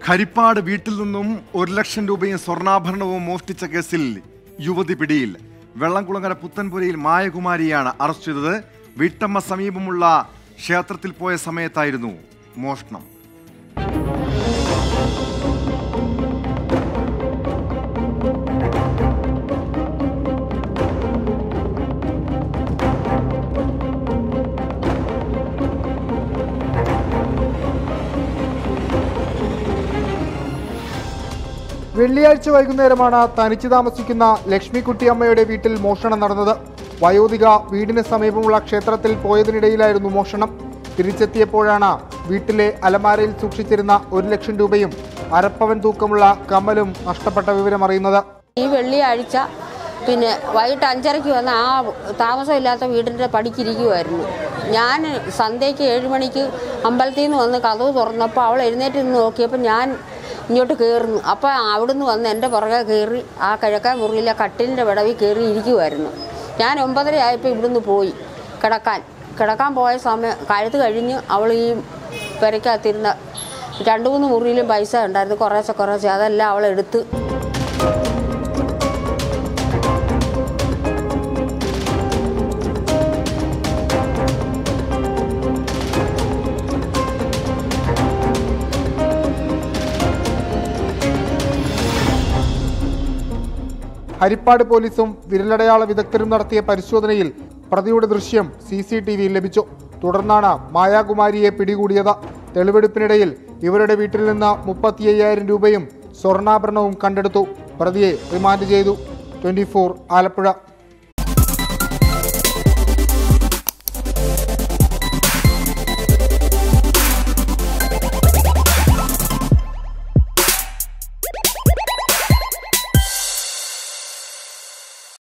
ഹരിപ്പാട് വീട്ടിൽ നിന്നും ഒരു ലക്ഷം രൂപയും സ്വർണ്ണാഭരണവും മോഷ്ടിച്ച കേസിൽ യുവതി പിടിയിൽ വെള്ളംകുളങ്ങര പുത്തൻപുരയിൽ മായകുമാരിയാണ് അറസ്റ്റ് ചെയ്തത് വീട്ടമ്മ സമീപമുള്ള ക്ഷേത്രത്തിൽ പോയ സമയത്തായിരുന്നു മോഷണം വെള്ളിയാഴ്ച വൈകുന്നേരമാണ് തനിച്ചു താമസിക്കുന്ന ലക്ഷ്മിക്കുട്ടിയമ്മയുടെ വീട്ടിൽ മോഷണം നടന്നത് വയോധിക വീടിന് സമീപമുള്ള ക്ഷേത്രത്തിൽ പോയതിനിടയിലായിരുന്നു മോഷണം തിരിച്ചെത്തിയപ്പോഴാണ് വീട്ടിലെ അലമാരയിൽ സൂക്ഷിച്ചിരുന്ന ഒരു ലക്ഷം രൂപയും അരപ്പവൻ തൂക്കമുള്ള കമ്മലും നഷ്ടപ്പെട്ട വിവരം അറിയുന്നത് ഈ വെള്ളിയാഴ്ച പിന്നെ വൈകിട്ട് അഞ്ചരയ്ക്ക് വന്ന ആ താമസമില്ലാത്ത വീടിൻ്റെ പടിക്കിരിക്കുമായിരുന്നു ഞാൻ സന്ധ്യയ്ക്ക് ഏഴ് മണിക്ക് അമ്പലത്തിൽ നിന്ന് വന്ന് കഥവ് തുറന്നപ്പോൾ അവൾ എഴുന്നേറ്റ് നിന്ന് നോക്കിയപ്പോൾ ഞാൻ ഇങ്ങോട്ട് കയറുന്നു അപ്പോൾ അവിടുന്ന് വന്ന് എൻ്റെ പുറകെ കയറി ആ കിഴക്കൻ മുറിയിലെ കട്ടിലിൻ്റെ വിടവിൽ കയറി ഇരിക്കുമായിരുന്നു ഞാൻ ഒമ്പതര ആയപ്പോൾ ഇവിടുന്ന് പോയി കിടക്കാൻ കിടക്കാൻ പോയ സമയം കഴുത്ത് കഴിഞ്ഞ് അവൾ ഈ പെരയ്ക്കകത്തിരുന്ന രണ്ട് മൂന്ന് മുറിയിലും പൈസ ഉണ്ടായിരുന്നു കുറേശ്ശെ കുറേശ്ശെ അതെല്ലാം അവൾ എടുത്ത് ഹരിപ്പാട് പോലീസും വിരലടയാള വിദഗ്ധരും നടത്തിയ പരിശോധനയിൽ പ്രതിയുടെ ദൃശ്യം സി സി ടി വിയിൽ ലഭിച്ചു തുടർന്നാണ് മായാകുമാരിയെ പിടികൂടിയത് തെളിവെടുപ്പിനിടയിൽ ഇവരുടെ വീട്ടിൽ നിന്ന് മുപ്പത്തി അയ്യായിരം രൂപയും സ്വർണ്ണാഭരണവും കണ്ടെടുത്തു പ്രതിയെ റിമാൻഡ് ചെയ്തു ട്വന്റി ആലപ്പുഴ